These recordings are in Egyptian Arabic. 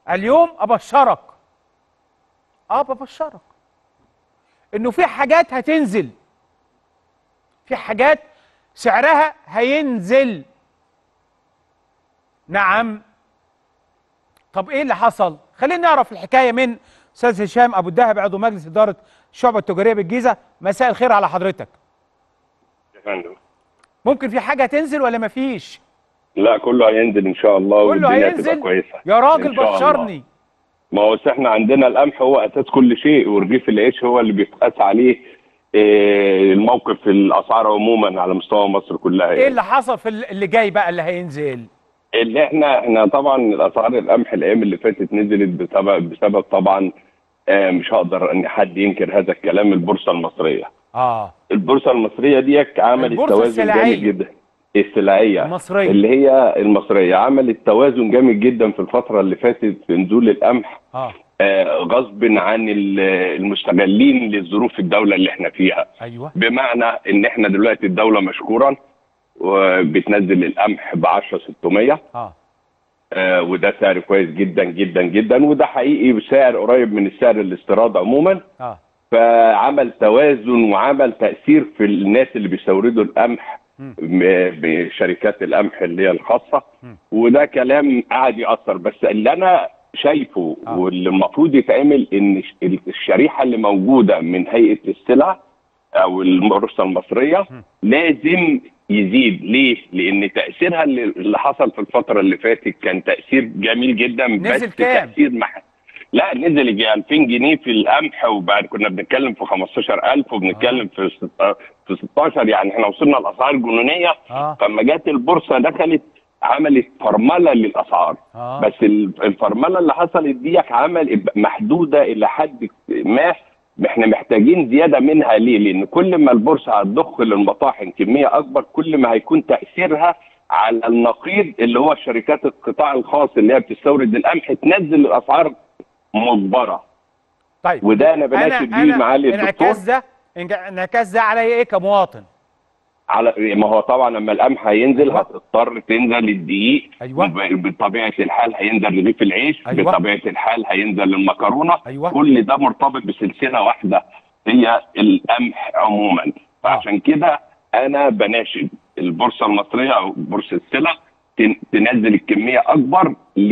اليوم ابشرك اه ببشرك انه في حاجات هتنزل في حاجات سعرها هينزل نعم طب ايه اللي حصل خلينا نعرف الحكايه من استاذ هشام ابو الدهب عضو مجلس اداره الشعبه التجاريه بالجيزه مساء الخير على حضرتك يا فندم ممكن في حاجه تنزل ولا مفيش لا كله هينزل ان شاء الله كله والدنيا هتبقى هينزل كويسه يا راجل إن شاء الله. بشرني ما هو أصل احنا عندنا القمح هو اساس كل شيء ورغيف العيش هو اللي بيتقاس عليه آه، الموقف في الاسعار عموما على مستوى مصر كلها ايه يعني. اللي حصل في اللي جاي بقى اللي هينزل اللي احنا احنا طبعا الاسعار القمح الايام اللي فاتت نزلت بسبب بسبب طبعا آه، مش هقدر ان حد ينكر هذا الكلام البورصه المصريه اه البورصه المصريه دي عملت البورصة توازن جامد السلعية. جدا السلعيه المصرية. اللي هي المصريه عملت توازن جامد جدا في الفتره اللي فاتت في نزول القمح اه آه، غصب عن ال- المستغلين لظروف الدوله اللي احنا فيها ايوه بمعنى ان احنا دلوقتي الدوله مشكورا وبتنزل القمح ب 10 600 اه آه، وده سعر كويس جدا جدا جدا وده حقيقي بسعر قريب من السعر الاستيراد عموما اه فعمل توازن وعمل تاثير في الناس اللي بيستوردوا القمح مم. م- بشركات القمح اللي هي الخاصه مم. وده كلام قاعد ياثر بس اللي انا شايفه آه. واللي المفروض يتعمل ان الش- الشريحه اللي موجوده من هيئه السلع او البورصه المصريه مم. لازم يزيد ليه؟ لان تاثيرها اللي اللي حصل في الفتره اللي فاتت كان تاثير جميل جدا نزل بس كام؟ تاثير مح... لا نزل يجي 2000 جنيه في القمح وبعد كنا بنتكلم في 15000 وبنتكلم في ست- في 16 يعني احنا وصلنا لاسعار جنونيه اه فلما جت البورصه دخلت عملت فرمله للاسعار اه بس ال- الفرمله اللي حصلت دي عمل محدوده الى حد ما احنا محتاجين زياده منها ليه؟ لان كل ما البورصه هتضخ للمطاحن كميه اكبر كل ما هيكون تاثيرها على النقيض اللي هو شركات القطاع الخاص اللي هي بتستورد القمح تنزل الاسعار مجبره طيب وده انا بناشد بيه معالي الدكتور انعكاس ده انج- انعكاس ده عليا ايه كمواطن على ما هو طبعا لما القمح هينزل أيوة. هتضطر تنزل الدقيق أيوة. وب- بطبيعه الحال هينزل رغيف العيش أيوة. بطبيعه الحال هينزل المكرونه أيوة. كل ده مرتبط بسلسله واحده هي القمح عموما فعشان كده انا بناشد البورصه المصريه او بورصه السلع تن- تنزل الكميه اكبر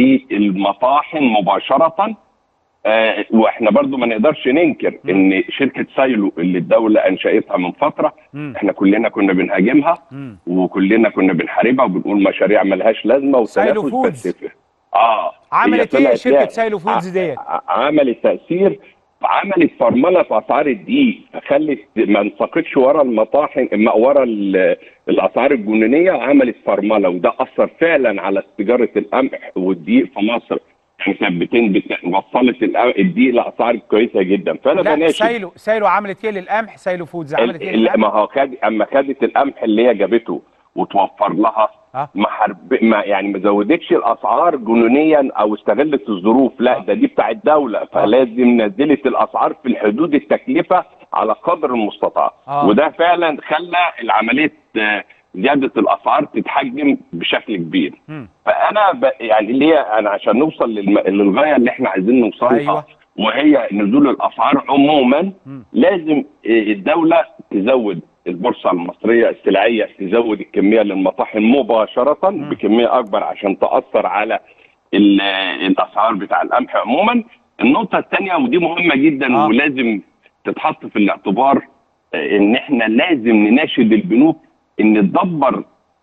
للمطاحن مباشره آه، واحنا برضو ما نقدرش ننكر مم. ان شركه سايلو اللي الدوله انشاتها من فتره مم. احنا كلنا كنا بنهاجمها مم. وكلنا كنا بنحاربها وبنقول مشاريع ملهاش لازمه سايلو وتنافس فودز. بس اه عملت هي ايه طلعت شركه لعبة. سايلو فودز ديت ع- عملت تاثير عملت فرمله في اسعار الدقيق خلت ما انسقتش ورا المطاحن ما ورا ال- الاسعار الجنونيه وعملت فرمله وده اثر فعلا على تجاره القمح والدقيق في مصر يعني كانت بتن- بت- وصلت الق- الدقيق لاسعار كويسه جدا فانا لا بناشد سايلو سايلو عملت ايه للقمح سايلو فودز عملت ايه ال- ال- للقمح ما هو خد اما خدت القمح اللي هي جابته وتوفر لها اه ما حرب ما يعني ما زودتش الاسعار جنونيا او استغلت الظروف لا آه. ده دي بتاع الدوله فلازم نزلت الاسعار في الحدود التكلفه على قدر المستطاع آه. وده فعلا خلى العمليه آه، زياده الاسعار تتحجم بشكل كبير مم. فانا ب... يعني ليه انا عشان نوصل للم... للغايه اللي احنا عايزين نوصلها أيوة. وهي نزول الاسعار عموما مم. لازم الدوله تزود البورصه المصريه السلعيه تزود الكميه للمطاحن مباشره مم. بكميه اكبر عشان تاثر على ال- الاسعار بتاع القمح عموما النقطه الثانيه ودي مهمه جدا آه. ولازم تتحط في الاعتبار آه، ان احنا لازم نناشد البنوك ان تدبر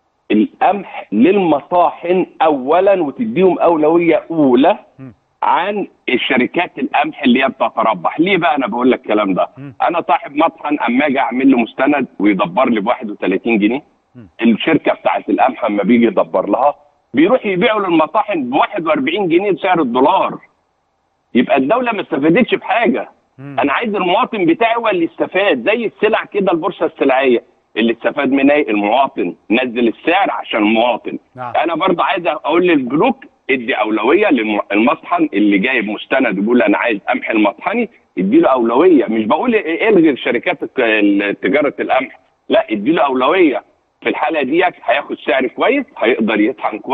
القمح للمطاحن اولا وتديهم اولويه اولى مم. عن الشركات القمح اللي هي بتتربح ليه بقى انا بقول لك الكلام ده مم. انا صاحب مطحن اما اجي اعمل له مستند ويدبر لي ب 31 جنيه مم. الشركه بتاعت القمح اما بيجي يدبر لها بيروح يبيعوا للمطاحن ب 41 جنيه بسعر الدولار يبقى الدوله ما استفادتش بحاجه مم. انا عايز المواطن بتاعي هو اللي يستفاد زي السلع كده البورصه السلعيه اللي استفاد منها إيه؟ المواطن نزل السعر عشان المواطن نعم. انا برضه عايز اقول للبنوك ادي اولويه للمطحن اللي جايب مستند يقول انا عايز قمح المطحني ادي له اولويه مش بقول الغي شركات الك- تجاره القمح لا ادي له اولويه في الحاله ديت هياخد سعر كويس هيقدر يطحن كويس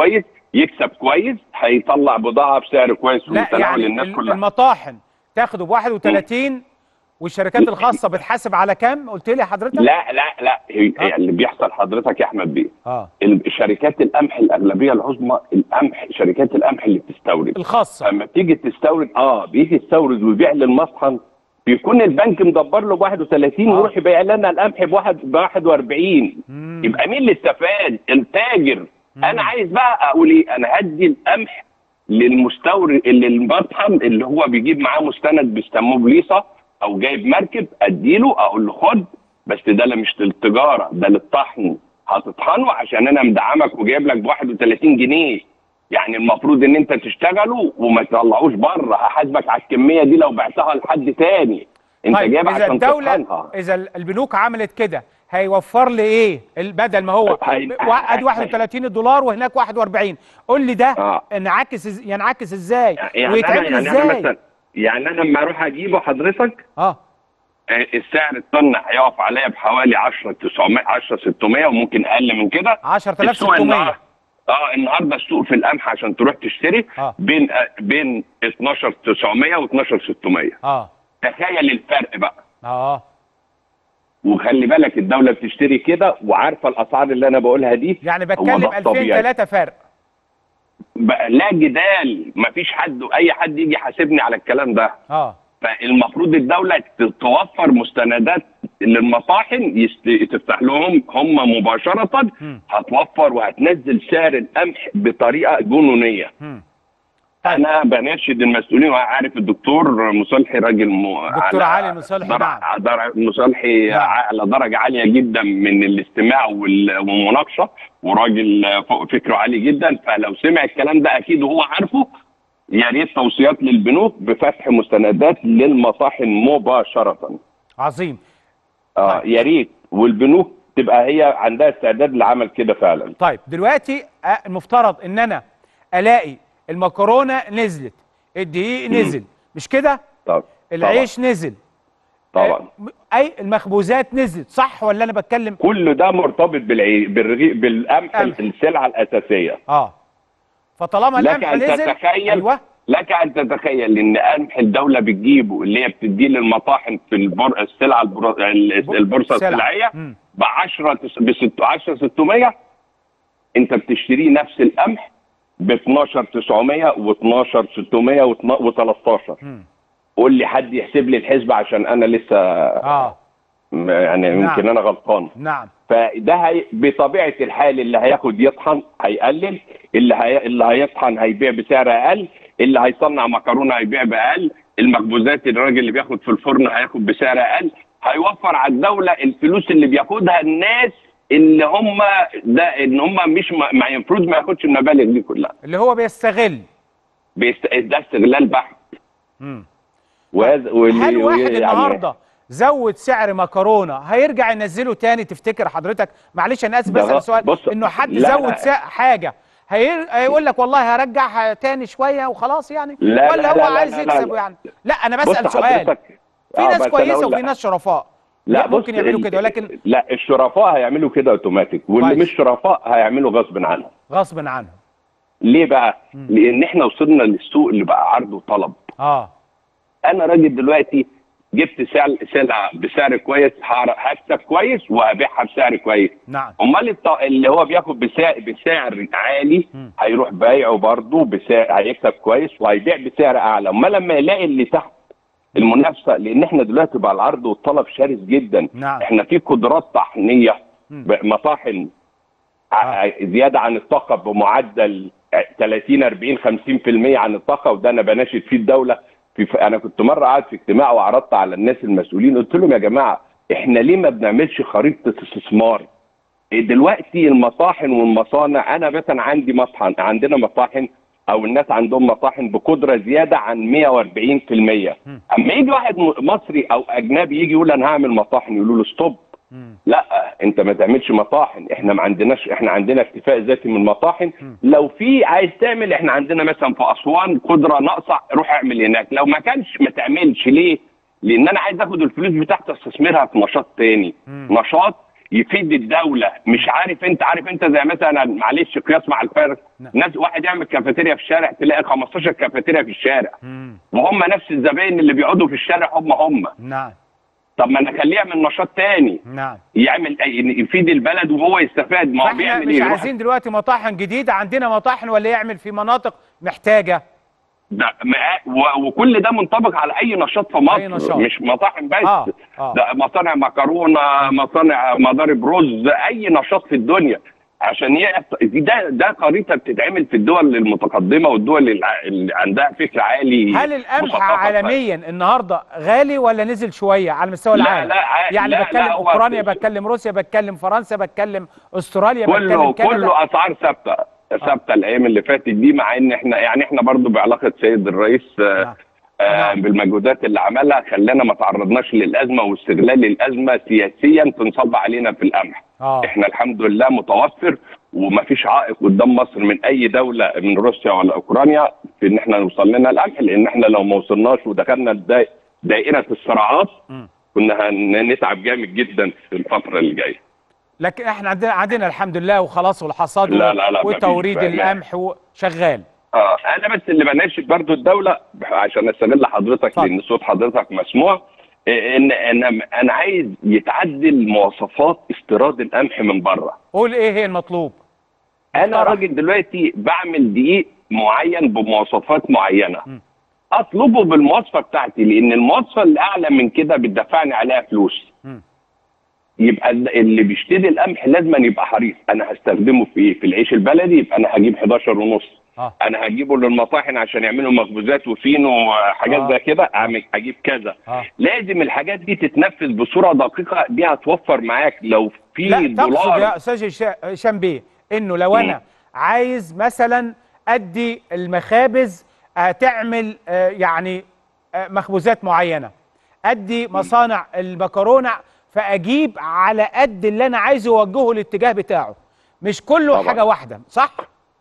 يكسب كويس هيطلع بضاعه بسعر كويس لا ومتناول يعني الناس ال- كلها المطاحن تاخده ب 31 والشركات الخاصه بتحاسب على كام قلت لي حضرتك لا لا لا هي آه. اللي بيحصل حضرتك يا احمد بيه اه ال- شركات القمح الاغلبيه العظمى القمح شركات القمح اللي بتستورد الخاصه لما تيجي تستورد اه بيجي يستورد ويبيع للمطحن بيكون البنك مدبر له ب 31 آه. ويروح يبيع لنا القمح ب 41 مم. يبقى مين اللي استفاد؟ التاجر انا عايز بقى اقول ايه؟ انا هدي القمح للمستورد اللي المطحن اللي هو بيجيب معاه مستند بيسموه بليصه او جايب مركب اديله اقول له خد بس ده لا مش للتجاره ده للطحن هتطحنه عشان انا مدعمك وجايب لك ب 31 جنيه يعني المفروض ان انت تشتغله وما تطلعوش بره هحاسبك على الكميه دي لو بعتها لحد تاني انت طيب جايبها اذا عشان الدوله تطحنها اذا البنوك عملت كده هيوفر لي ايه ال- بدل ما هو هي- ادي 31 دولار وهناك 41 قول لي ده آه. انعكس إز- ينعكس ازاي يعني انا ويتعمل يعني ازاي انا مثلا يعني انا لما اروح اجيبه حضرتك اه آه، السعر الطن هيقف عليا بحوالي 10 900 10 600 وممكن اقل من كده السوق 10600 النهار- اه النهارده السوق في القمح عشان تروح تشتري آه. بين آه، بين 12 900 و 12 600 اه تخيل الفرق بقى اه وخلي بالك الدوله بتشتري كده وعارفه الاسعار اللي انا بقولها دي يعني هو بتكلم ده 2000 الطبيعي. 3 فرق بقى لا جدال مفيش حد اي حد يجي يحاسبني على الكلام ده اه فالمفروض الدولة ت- توفر مستندات للمطاحن يست... تفتح لهم هم مباشرة مم. هتوفر وهتنزل سعر القمح بطريقة جنونية مم. طيب. أنا بناشد المسؤولين وعارف الدكتور مصالحي راجل م... دكتور على علي مصالحي، در... نعم. در... مصالحي نعم. على درجة عالية جدا من الاستماع وال... والمناقشة وراجل فوق فكره عالي جدا فلو سمع الكلام ده أكيد وهو عارفه يا ريت توصيات للبنوك بفتح مستندات للمطاحن مباشرة عظيم اه طيب. يا ريت والبنوك تبقى هي عندها استعداد لعمل كده فعلا طيب دلوقتي آه، المفترض ان انا الاقي المكرونه نزلت الدقيق نزل مش كده طب العيش نزل طبعا آه، م- اي المخبوزات نزلت صح ولا انا بتكلم كل ده مرتبط بالعي... بالرغي... بالقمح قمح. السلعة الأساسية اه فطالما لك القمح أن نزل تتخيل ايوه لك أن تتخيل إن قمح الدولة بتجيبه اللي هي بتديه للمطاحن في البر... السلعة البر... ال- البورصة سلع. السلعية مم. ب 10 ب 10 600 انت بتشتريه نفس القمح ب 12 900 و12 600 و13 مم. قول لي حد يحسب لي الحسبه عشان انا لسه اه م- يعني نعم. يمكن انا غلطان نعم فده هي بطبيعه الحال اللي هياخد يطحن هيقلل اللي هي اللي هيطحن هيبيع بسعر اقل اللي هيصنع مكرونه هيبيع باقل المخبوزات الراجل اللي بياخد في الفرن هياخد بسعر اقل هيوفر على الدوله الفلوس اللي بياخدها الناس اللي هم ده ان هم مش ما ما المفروض ما ياخدش المبالغ دي كلها اللي هو بيستغل بيست... ده استغلال بحت مم. وهذا واللي- هل واحد يعني- النهارده زود سعر مكرونه هيرجع ينزله تاني تفتكر حضرتك معلش انا اسف ده بسال غ- سؤال بص، انه حد لا، زود لا. سعر حاجه هير... هيقول لك والله هرجعها تاني شويه وخلاص يعني لا، ولا لا، هو لا، لا، عايز لا، يكسب لا. يعني لا انا بص بسال سؤال حضرتك- في آه، ناس بس أنا كويسه أقول وفي لك. ناس شرفاء لا لا ممكن بص، يعملوا ال- كده ولكن لا الشرفاء هيعملوا كده اوتوماتيك واللي كويس. مش شرفاء هيعملوا غصب عنهم غصب عنهم ليه بقى لان احنا وصلنا للسوق اللي بقى عرض وطلب اه انا راجل دلوقتي جبت سعر سلعه بسعر كويس هعر- هكسب كويس وهبيعها بسعر كويس نعم امال الط- اللي هو بياخد بسعر بسعر عالي مم. هيروح بايعه برضه بسعر هيكسب كويس وهيبيع بسعر اعلى امال لما يلاقي اللي تحت المنافسه لان احنا دلوقتي بقى العرض والطلب شرس جدا نعم. احنا في قدرات طحنيه مم. ب- مطاحن ع- زياده عن الطاقه بمعدل 30 40 50% عن الطاقه وده انا بناشد فيه الدوله في ف... انا كنت مره قاعد في اجتماع وعرضت على الناس المسؤولين قلت لهم يا جماعه احنا ليه ما بنعملش خريطه استثمار دلوقتي المطاحن والمصانع انا مثلا عندي مطحن عندنا مطاحن او الناس عندهم مطاحن بقدره زياده عن 140% اما يجي واحد م- مصري او اجنبي يجي يقول انا هعمل مطاحن يقولوا له ستوب مم. لا انت ما تعملش مطاحن احنا ما عندناش احنا عندنا اكتفاء ذاتي من المطاحن لو في عايز تعمل احنا عندنا مثلا في اسوان قدره ناقصه روح اعمل هناك لو ما كانش ما تعملش ليه لان انا عايز اخد الفلوس بتاعتي استثمرها في نشاط تاني مم. نشاط يفيد الدوله مش عارف انت عارف انت زي مثلا معلش قياس مع الفرق نعم. ناس واحد يعمل كافيتيريا في الشارع تلاقي 15 كافيتيريا في الشارع مم. وهم نفس الزباين اللي بيقعدوا في الشارع هم هم نعم طب ما انا اخليه يعمل نشاط تاني نعم يعمل يفيد البلد وهو يستفاد ما هو فاحنا بيعمل مش ايه يروح- عايزين دلوقتي مطاحن جديده عندنا مطاحن ولا يعمل في مناطق محتاجه ده ما- و- وكل ده منطبق على اي نشاط في مصر أي نشاط. مش مطاحن بس آه، آه. ده مصانع مكرونه مصانع مضارب رز اي نشاط في الدنيا عشان يحصل ده ده خريطه بتتعمل في الدول المتقدمه والدول الع- اللي عندها فكر عالي هل القمح وثقافة عالميا النهارده غالي ولا نزل شويه على مستوى لا، العالم؟ لا، ع- يعني لا، بتكلم لا، هو اوكرانيا في- بتكلم روسيا بتكلم فرنسا بتكلم استراليا بتكلم كله كندا كله اسعار ثابته ثابته الايام اللي فاتت دي مع ان احنا يعني احنا برضو بعلاقه سيد الرئيس آه، نعم. آه نعم. بالمجهودات اللي عملها خلانا ما تعرضناش للازمه واستغلال الازمه سياسيا تنصب علينا في القمح اه احنا الحمد لله متوفر وما فيش عائق قدام مصر من اي دوله من روسيا ولا اوكرانيا في ان احنا نوصل لنا القمح لان احنا لو ما وصلناش ودخلنا الدا- دائره الصراعات مم. كنا هنتعب جامد جدا في الفتره اللي جايه لكن احنا عندنا عندنا الحمد لله وخلاص والحصاد لا، لا، لا، مفيش وتوريد بقى. القمح و- شغال اه انا بس اللي بناشد برضو الدوله عشان استغل حضرتك اتفضل. لان صوت حضرتك مسموع إيه، ان انا انا عايز يتعدل مواصفات استيراد القمح من بره قول ايه هي المطلوب؟ انا اقترح. راجل دلوقتي بعمل دقيق معين بمواصفات معينه م. اطلبه بالمواصفه بتاعتي لان المواصفه اللي اعلى من كده بتدفعني عليها فلوس مم. يبقى ال- اللي بيشتري القمح لازم يبقى حريص انا هستخدمه في ايه في العيش البلدي يبقى انا هجيب 11 ونص اه انا هجيبه للمطاحن عشان يعملوا مخبوزات وفينو وحاجات آه. زي كده اعمل اجيب كذا اه لازم الحاجات دي تتنفذ بصوره دقيقه دي هتوفر معاك لو في لا تقصد دولار يا استاذ هشام- هشام بيه انه لو انا مم. عايز مثلا ادي المخابز آه، تعمل آه، يعني آه، مخبوزات معينه ادي مصانع المكرونه فاجيب على قد اللي انا عايزه اوجهه الاتجاه بتاعه مش كله طبعاً. حاجه واحده صح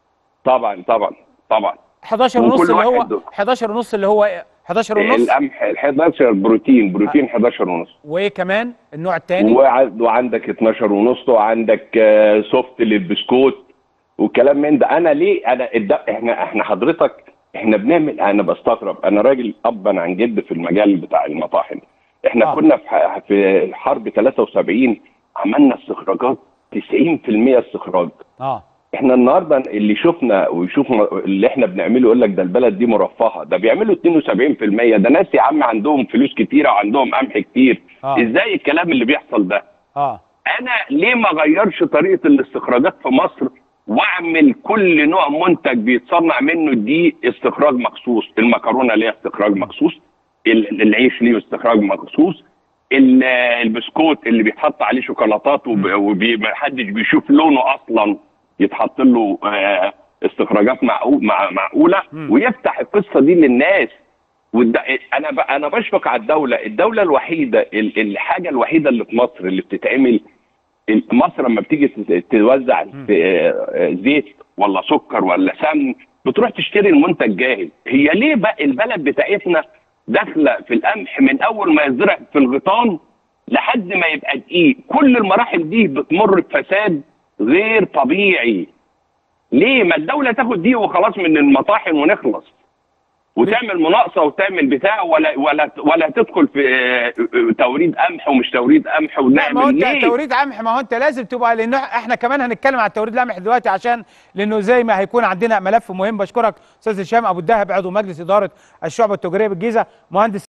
طبعا طبعا طبعا 11 ونص وكل اللي هو واحد- 11 ونص اللي هو إيه؟ 11 ونص القمح ال 11 بروتين بروتين 11 ونص وايه كمان النوع الثاني وع- وعندك 12 ونص وعندك آه، سوفت للبسكوت وكلام من ده انا ليه انا الد- احنا احنا حضرتك احنا بنعمل انا بستغرب انا راجل ابا عن جد في المجال بتاع المطاحن احنا آه. آه. كنا في ح- في حرب 73 عملنا استخراجات 90% استخراج اه احنا النهارده اللي شفنا ويشوف م- اللي احنا بنعمله يقول لك ده البلد دي مرفهه ده بيعملوا 72% ده ناس يا عم عندهم فلوس كتيره وعندهم قمح كتير آه. ازاي الكلام اللي بيحصل ده اه انا ليه ما غيرش طريقه الاستخراجات في مصر واعمل كل نوع منتج بيتصنع منه دي استخراج مخصوص المكرونه ليها استخراج مخصوص ال- العيش ليه استخراج مخصوص ال- البسكوت اللي بيتحط عليه شوكولاتات ومحدش بيشوف لونه اصلا يتحط له آه، استخراجات معقو- مع- معقوله مم. ويفتح القصه دي للناس والد... انا ب... انا بشفق على الدوله الدوله الوحيده ال- الحاجه الوحيده اللي في مصر اللي بتتعمل ال- مصر لما بتيجي تت- توزع في- آه، زيت ولا سكر ولا سمن بتروح تشتري المنتج جاهز هي ليه بقى البلد بتاعتنا داخله في القمح من اول ما يزرع في الغيطان لحد ما يبقى دقيق كل المراحل دي بتمر بفساد غير طبيعي ليه ما الدوله تاخد دي وخلاص من المطاحن ونخلص وتعمل مناقصه وتعمل بتاع ولا ولا ولا تدخل في آه، آه، توريد قمح ومش توريد قمح لا ما هو ونعمل انت ليه توريد قمح ما هو انت لازم تبقى لان احنا كمان هنتكلم عن توريد القمح دلوقتي عشان لانه زي ما هيكون عندنا ملف مهم بشكرك استاذ هشام ابو الدهب عضو مجلس اداره الشعبه التجاريه بالجيزه مهندس